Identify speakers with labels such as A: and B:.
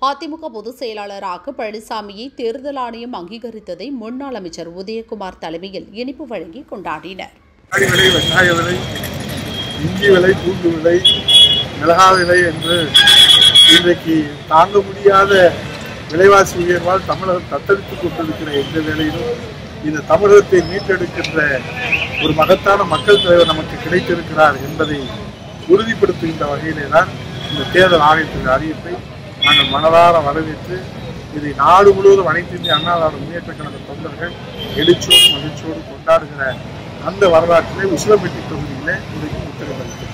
A: அதிமுக பொதுச் செயலாளராக பழனிசாமியை தேர்தல் ஆணையம் அங்கீகரித்ததை முன்னாள் அமைச்சர் உதயகுமார் தலைமையில் இனிப்பு வழங்கி கொண்டாடினர்
B: தக்காளி விலை வெங்காய விலை இஞ்சி விலை பூண்டு விலை மிளகா விலை என்று இன்றைக்கு தாங்க முடியாத விலைவாசி உயர்வால் தமிழகம் தத்தளித்துக் கொண்டிருக்கிற எந்த வேளையிலும் இந்த தமிழகத்தை மீட்டெடுக்கின்ற ஒரு மகத்தான மக்கள் தலைவர் நமக்கு கிடைத்திருக்கிறார் என்பதை உறுதிப்படுத்துகின்ற வகையிலே தான் இந்த தேர்தல் ஆணையத்தின் அறிவிப்பை நாங்கள் மனதார வரவேற்று இதை நாடு முழுவதும் அனைத்து இந்திய அண்ணா திராவிட முன்னேற்ற கழக தொண்டர்கள் எழுச்சியோடு மகிழ்ச்சியோடு கொண்டாடுகிற அந்த வரலாற்றிலே உசிலம்பட்டி தொகுதியிலே இன்றைக்கு முத்திரை பதித்தது